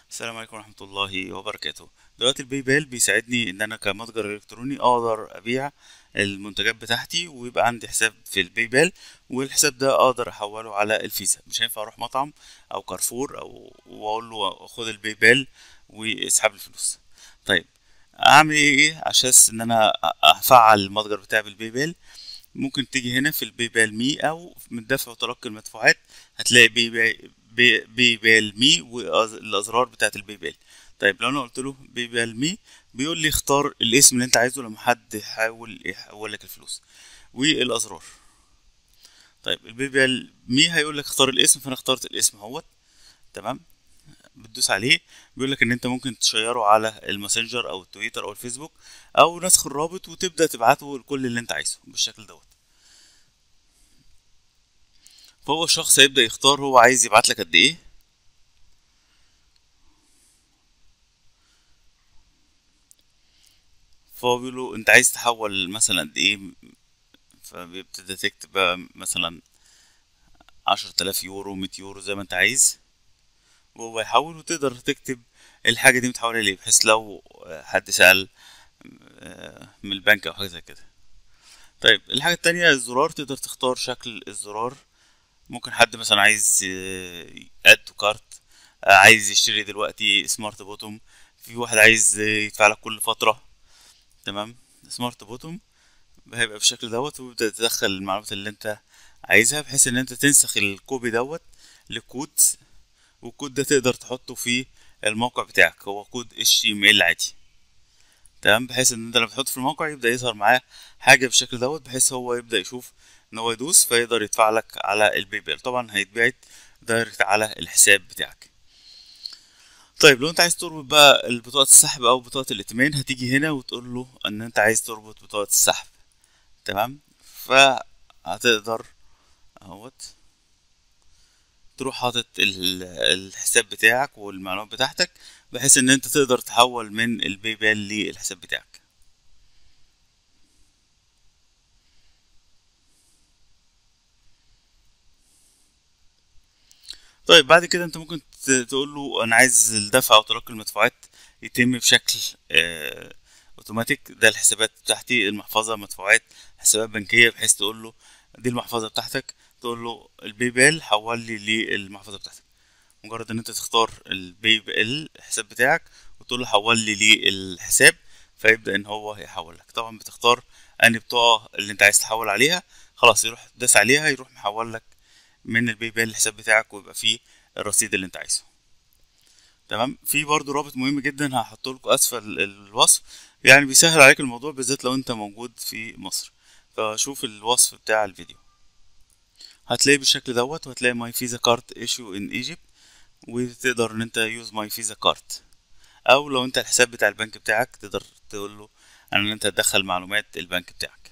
السلام عليكم ورحمة الله وبركاته دلوقتي الباي بال بيساعدني ان انا كمتجر الكتروني اقدر ابيع المنتجات بتاعتي ويبقى عندي حساب في الباي بال والحساب ده اقدر احوله على الفيزا مش هينفع اروح مطعم او كارفور او واقول له خد الباي بال واسحب الفلوس طيب اعمل ايه عشان ان انا افعل المتجر بتاعي بالباي بال ممكن تيجي هنا في الباي بال مي او من دفع وتلقي المدفوعات هتلاقي باي بال بي, بي بال مي والازرار بتاعت الباي بال طيب لو انا قلت له باي بال مي بيقول لي اختار الاسم اللي انت عايزه لما حد يحاول يحول لك الفلوس والازرار طيب الباي بال مي هيقول لك اختار الاسم فانا اخترت الاسم اهوت تمام بتدوس عليه بيقول لك ان انت ممكن تشيره على الماسنجر او التويتر او الفيسبوك او نسخ الرابط وتبدا تبعته لكل اللي انت عايزه بالشكل دوت فهو الشخص هيبدا يختار هو عايز يبعت لك قد ايه فهو بيقول له انت عايز تحول مثلا قد ايه فبيبتدي تكتب بقى مثلا عشرة آلاف يورو مية يورو زي ما انت عايز وهو يحول وتقدر تكتب الحاجة دي متحولة ليه بحيث لو حد سأل من البنك أو حاجة زي كده طيب الحاجة التانية الزرار تقدر تختار شكل الزرار ممكن حد مثلا عايز اد تو كارت عايز يشتري دلوقتي سمارت بوتوم في واحد عايز يدفع لك كل فترة تمام سمارت بوتوم هيبقى بالشكل دوت ويبدأ تدخل المعلومات اللي انت عايزها بحيث ان انت تنسخ الكوبي دوت لكود والكود ده تقدر تحطه في الموقع بتاعك هو كود HTML عادي تمام بحيث ان انت لما تحطه في الموقع يبدأ يظهر معاه حاجة بالشكل دوت بحيث هو يبدأ يشوف ان هو يدوس فيقدر يدفع لك على الباي بال طبعا هيتبعت دايركت على الحساب بتاعك طيب لو انت عايز تربط بقى بطاقة السحب او بطاقة الائتمان هتيجي هنا وتقول له ان انت عايز تربط بطاقة السحب تمام فهتقدر اهوت تروح حاطط الحساب بتاعك والمعلومات بتاعتك بحيث ان انت تقدر تحول من الباي بال للحساب بتاعك طيب بعد كده انت ممكن تقول له انا عايز الدفع او تلقي المدفوعات يتم بشكل اه اوتوماتيك ده الحسابات بتاعتي المحفظه مدفوعات حسابات بنكيه بحيث تقول له دي المحفظه بتاعتك تقول له الباي بال حول لي للمحفظه بتاعتك مجرد ان انت تختار الباي بال الحساب بتاعك وتقول له حول لي للحساب فيبدا ان هو يحول لك طبعا بتختار انهي بطاقه اللي انت عايز تحول عليها خلاص يروح داس عليها يروح محول لك من الباي بال الحساب بتاعك ويبقى فيه الرصيد اللي انت عايزه تمام في برضو رابط مهم جدا هحطه لكم اسفل الوصف يعني بيسهل عليك الموضوع بالذات لو انت موجود في مصر فشوف الوصف بتاع الفيديو هتلاقي بالشكل دوت وهتلاقي ماي فيزا كارت ايشو ان ايجيبت وتقدر ان انت يوز ماي فيزا كارت او لو انت الحساب بتاع البنك بتاعك تقدر تقول له ان انت تدخل معلومات البنك بتاعك